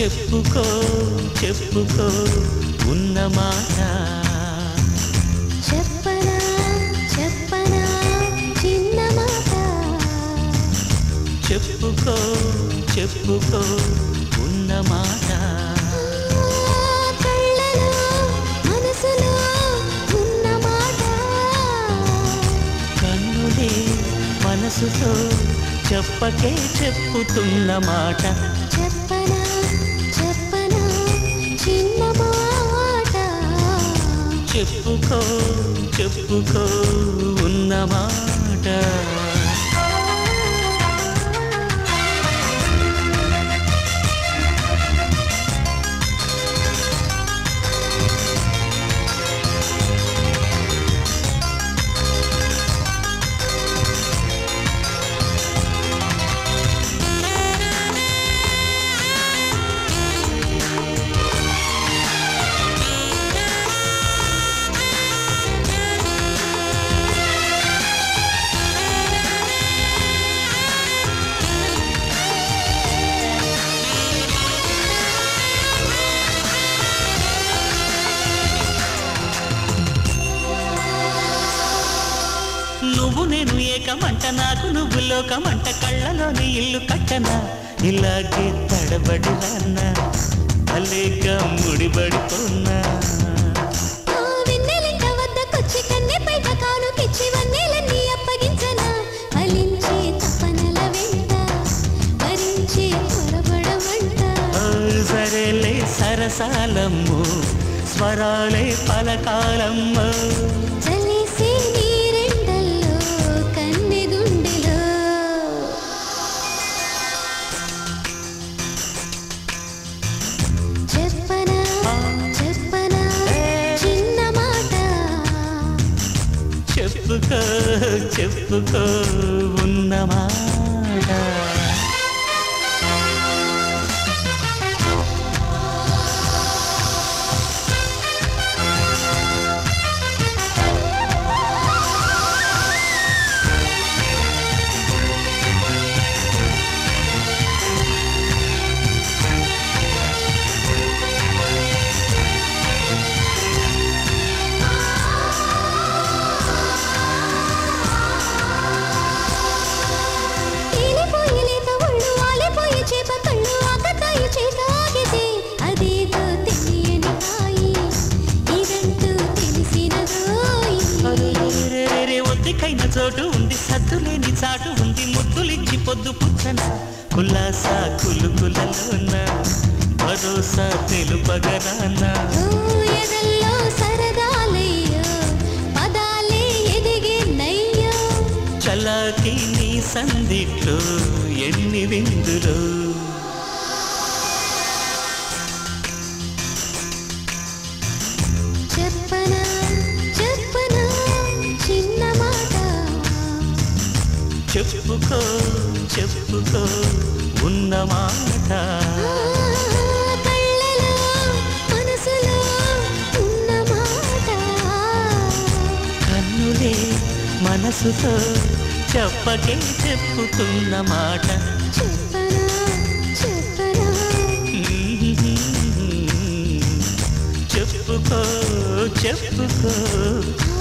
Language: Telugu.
చెప్పుకో చెప్పుకో ఉన్న మాట చెప్పనా చెప్పనా చిన్న మాట చెప్పుకో చెప్పుకో ఉన్న మాట కళ్ళలో మనసులో ఉన్న మాట కన్నులే మనసుతో చెప్పకే చెప్పుతున్న మాట చెప్పనా చెప్పనా చిన్న మాట చెప్పుకో చెప్పుకో ఉన్న మాట నువ్వు నేను ఏకమంట నాకు నువ్వు లోకమంట కళ్ళలోని ఇల్లు కట్టనా ఇలాగే తడబడి రానా అలేక ముడిబడిపోనా ఆ వెన్నెలింట వద్దకొచ్చి కన్నె పైట కాను పిచ్చి వన్నెలన్నీ అప్పగించనా ఫలించే తపనల వెంట భరించే పొరబడమంట ఓ సరేలే సరసాలమ్ము స్వరాలే పలకాలమ్మ చలిసే నీరెండల్లో కన్నె గుండెలో చెప్పనా చెప్పనా చిన్న మాట చెప్పుకో చెప్పుకో ఉన్న మాట తేలిపోయి లేత ఒళ్ళు ఆలిపోయి చేప కళ్ళు ఆకతాయి చేత ఆగితే అదేదో తెలియని హాయి ఇదంటూ తెలిసినదోయి అరెరెరెరెరె, ఒద్దికైన చోటు ఉంది సద్దులేని చాటు ఉంది ముద్దులిచ్చి పొద్దు పుచ్చన కులాసా కులుకులలోన భరోసా తెలుపగరానా ఓ ఎదల్లో సరదాలయ్యో పదాలే ఎదిగినయ్యో చలాకి నీ సందిట్లో ఎన్ని విందులో చెప్పనా చెప్పనా చిన్న మాట చెప్పుకో చెప్పుకో ఉన్న మాట ఆ, కళ్ళలో మనసులో ఉన్న మాట కన్నులే మనసుతో చెప్పకే చెప్పుతున్న మాట చెప్పనా చెప్పనా చెప్పుకో చెప్పుకో ఆ